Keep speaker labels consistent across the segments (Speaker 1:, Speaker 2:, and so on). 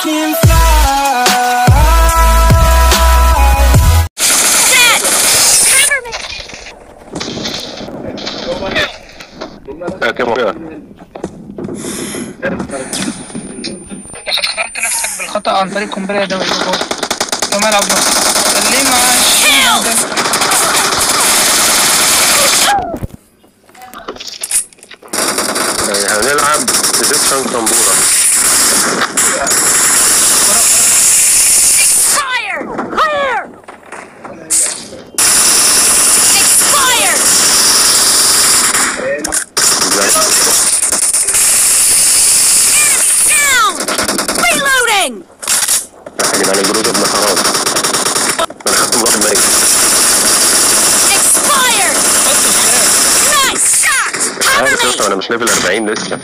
Speaker 1: can fly.
Speaker 2: Dead! Cover me!
Speaker 3: لا كم فيها
Speaker 4: لقد خرجت نفسك بالخطأ عن طريق قنبلة دولية جوه جوه ملعب مصر ليه معاش
Speaker 3: يعني هنلعب ايجيبشن طنبورة
Speaker 2: Fire! Clear! Expired! Down! Reloading!
Speaker 3: يا جدعان الجرود ابن حرام انا خدت مراد الميت
Speaker 2: Expired! Nice shot!
Speaker 3: عارف
Speaker 2: Cover
Speaker 3: يا اسطى
Speaker 2: me!
Speaker 3: انا مش ليفل 40 لسه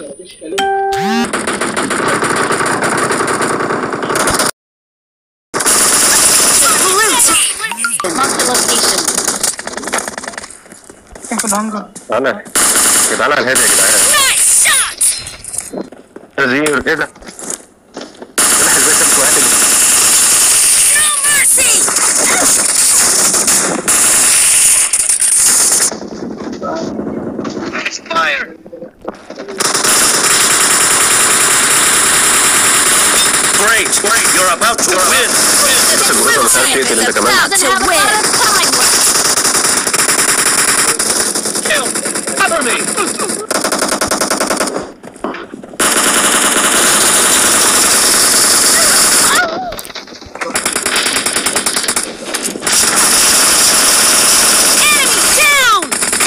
Speaker 2: Blue team! Mark the location.
Speaker 4: كان في الهنجر
Speaker 3: انا يا جدعان على الهادي يا جدعان
Speaker 2: Nice shot!
Speaker 3: تغيير ايه ده؟ سلاح ازاي سابت واحد
Speaker 2: No mercy!
Speaker 5: Great, great, you're about to win.
Speaker 3: بس الجرود ولا مش عارف يقتل انت كمان
Speaker 2: About to win!
Speaker 5: Kill. Cover me.
Speaker 2: Enemy down!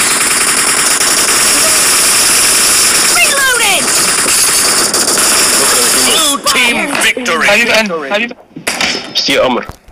Speaker 2: Reloading!
Speaker 3: شكرا يا كيمو
Speaker 5: Blue team victory.
Speaker 4: حبيب قلبي حبيب
Speaker 3: ميرسي يا قمر